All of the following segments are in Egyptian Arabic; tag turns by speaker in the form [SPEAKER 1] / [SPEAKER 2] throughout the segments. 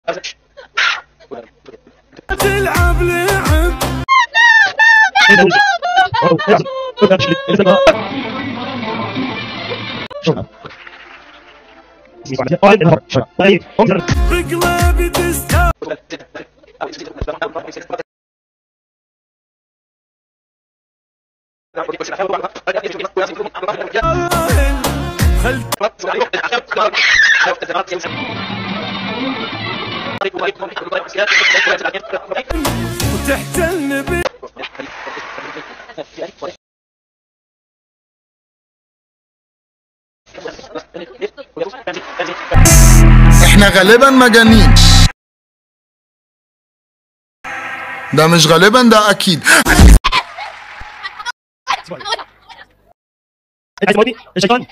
[SPEAKER 1] تلعب لعب بقلبي تستاهل خل وتحتل بي
[SPEAKER 2] احنا غالبا مجانين ده مش غالبا ده اكيد
[SPEAKER 3] الشيطان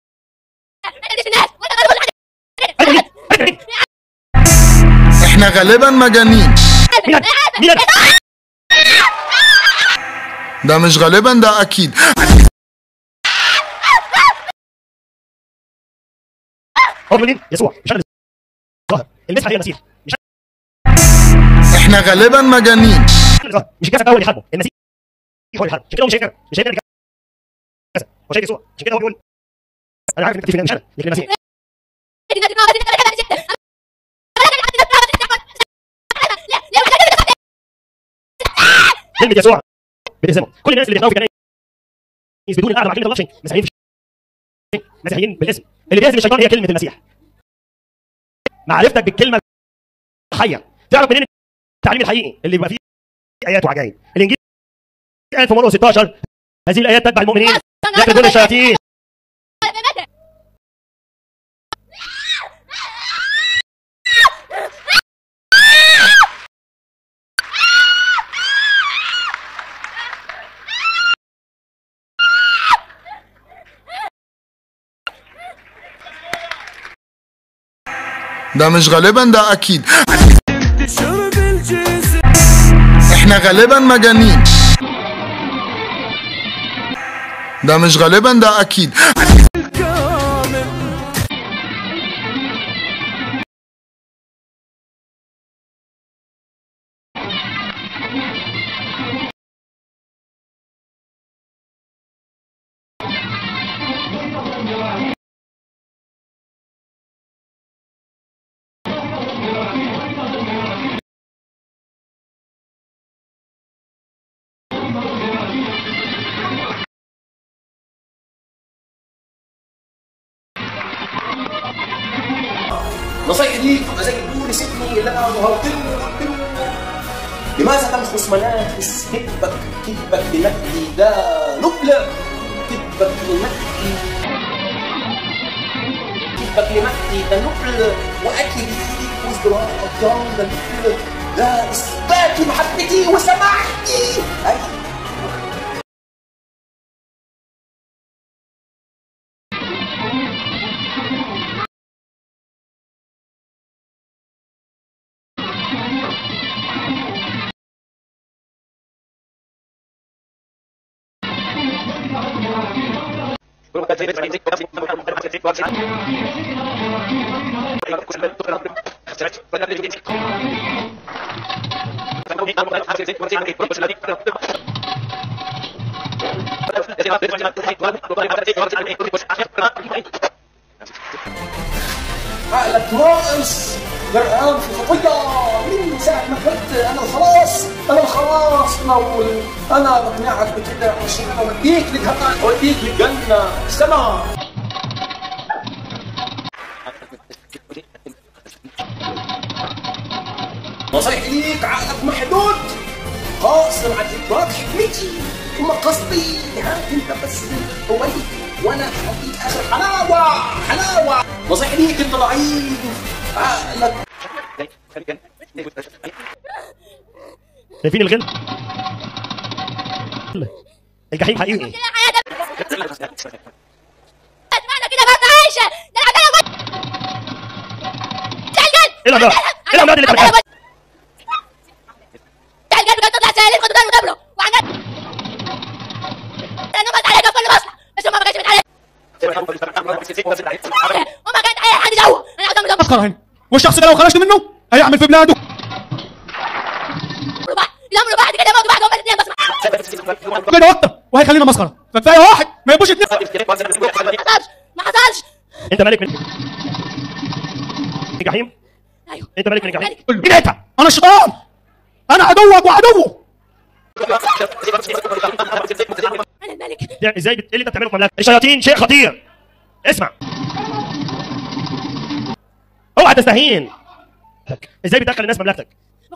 [SPEAKER 2] احنا غالبا مجانين
[SPEAKER 3] مين مين
[SPEAKER 2] ده مش غالبا ده اكيد
[SPEAKER 3] هو مين يسوع مش انا ظاهر المسيح هي المسيح مش
[SPEAKER 2] احنا غالبا مجانين
[SPEAKER 3] أنا اللي ظاهر مش الجسد هو اللي يحاربه المسيح هو اللي يحاربه عشان كده هو مش شايف مش شايف الجسد هو شايف يسوع عشان كده هو بيقول انا عارف انك فينا مش انا لكن المسيح كلمة يسوع بتهزمه كل الناس اللي بيخافوا في كنايس بدون القعده مع كلمه الله شيء مسيحيين في شيء مسيحيين بالاسم اللي بيهزم الشيطان هي كلمه المسيح معرفتك بالكلمه الحيه تعرف منين التعليم الحقيقي اللي بيبقى فيه ايات وعجائب الانجيل قال في مرقس 16 هذه الايات تتبع المؤمنين يقتلون الشياطين
[SPEAKER 2] ده مش غالبا ده اكيد
[SPEAKER 1] شرب الجسم
[SPEAKER 2] احنا غالبا مجانين ده مش غالبا ده اكيد
[SPEAKER 1] الكامل
[SPEAKER 4] نصيحة ليك تبقى زي الدور سيبني لا وهوتلني لماذا تنخص منافس كذبك كذبك لمجدي ده نبلة كذبك لمجدي كذبك لمجدي ده نبل وأكلي وازدراء أطيان ده نبل ده إثبات محبتي وسماحتي أي عقلك ناقص غرقان في خطية من ساعة ما كبرت أنا خلاص أنا خلاص لو أنا بقنعك بكده عشان أوديك لجهنم أوديك للجنة السما نصيحتي ليك عقلك محدود قاصر عن إدراك حكمتي ثم قصدي ها أنت بس هويت وأنا أعطيك آخر حلاوة حلاوة نصيحتي ليك أنت ضعيف عقلك
[SPEAKER 3] شايفين الغل الجحيم حقيقي
[SPEAKER 5] معنى كده برضه عايشه ده انا عماله
[SPEAKER 3] ايه الامراض ايه الامراض اللي انت بتعملها
[SPEAKER 5] ده الجد كان تطلع سهل خدوا بالهم وقبله وعجل لانه بس عليك في كل مصلحه بس هم ما كانش من عليك وما كانت اي حد يدور انا عاوز اعمل
[SPEAKER 6] افكر هنا والشخص ده لو خرجت منه هيعمل في بلاده
[SPEAKER 5] الامر بعد الامر بعد كده موت بعد هم الاثنين بس ما
[SPEAKER 6] كده اكتر وهيخلينا مسخره فكفايه واحد ما يبقوش اتنين
[SPEAKER 5] حصلش ما حصلش
[SPEAKER 3] انت ملك من الجحيم
[SPEAKER 5] ايوه
[SPEAKER 3] انت ملك من الجحيم
[SPEAKER 5] ملك.
[SPEAKER 3] مين انت
[SPEAKER 6] انا الشيطان انا عدوك وعدوه
[SPEAKER 5] انا الملك
[SPEAKER 3] ده ازاي بت... ايه اللي انت بتعمله في مملكه الشياطين شيء خطير اسمع اوعى تستهين ازاي بتدخل الناس مملكتك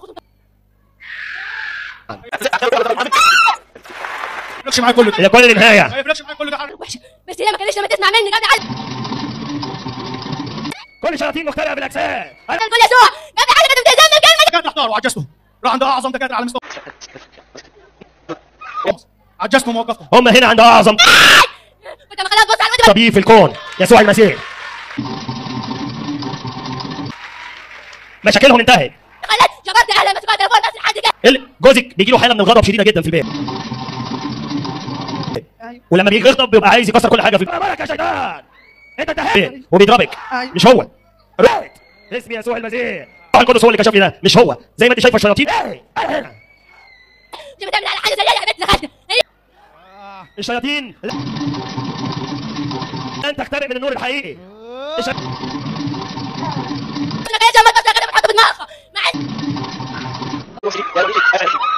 [SPEAKER 6] ما يفرقش معايا كل ده
[SPEAKER 3] هي كل النهايه
[SPEAKER 6] ما يفرقش معايا كل ده عارف.
[SPEAKER 5] وحشه بس ليه ما كانش لما تسمع مني قبل عز
[SPEAKER 3] كل الشياطين مخترعه بالاجساد أنا-
[SPEAKER 5] قول يسوع قبل حاجه كنت بتهزمني بكلمه
[SPEAKER 6] دكاتره احتاروا وعجزتهم راح عند اعظم دكاتره على مستوى خلاص. عجزتهم ووقفتهم
[SPEAKER 3] هم هنا عند اعظم
[SPEAKER 5] كنت ما خلاص بص على الواد
[SPEAKER 3] طبيب في الكون يسوع المسيح مشاكلهم انتهت
[SPEAKER 5] خلاص جبرت اهلا بس تليفون بس لحد كده
[SPEAKER 3] ال- جوزك بيجي له حاله من الغضب شديده جدا في البيت ولما بيجي يغضب بيبقى عايز يكسر كل حاجه في البيت مالك يا شيطان انت انتهيت وبيضربك مش هو رأيت. اسمي يسوع المسيح روح القدس هو اللي كشف لي ده مش هو زي ما انت شايف الشياطين ايه انا هنا
[SPEAKER 5] انت بتعمل على حاجه زي يا بنت دخلت هي
[SPEAKER 3] الشياطين لا. لن تخترق من النور الحقيقي الش-
[SPEAKER 5] انا كده جنب بس كده بتحط في دماغها مع